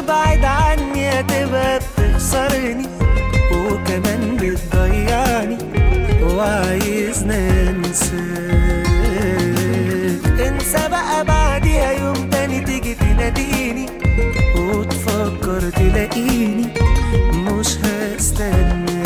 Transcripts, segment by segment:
هتبعد عني هتبقى بتخسرني وكمان بتضيعني وعايزنا انساك انسى بقى بعديها يوم تاني تيجي تناديني وتفكر تلاقيني مش هستناك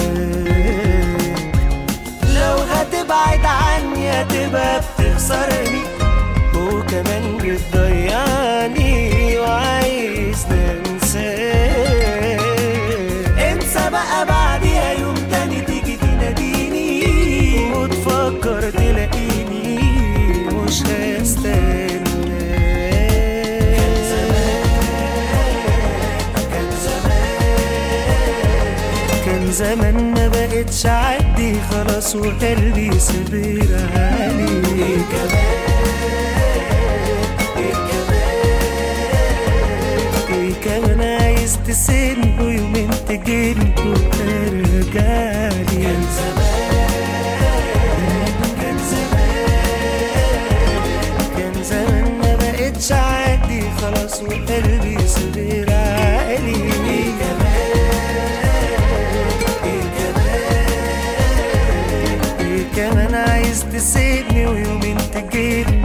لو هتبعد عني هتبقى بتخسرني وكمان بتضيعني وعايز انساك انسى بقى بعديها يوم تاني تيجي تناديني وتفكر تلاقيني مش هستناك كان زمان كان زمان كان زمان ما بقتش عدي خلاص وقلبي صبر عليه إيه كمان إيه كمان إيه كمان عايز تسيبني ويومين تجيني وترجعلي كان زمان كان زمان كان زمان ما بقتش عادي خلاص وقلبي صغير عالي إيه كمان إيه كمان إيه كمان عايز تسيبني ويومين تجيبني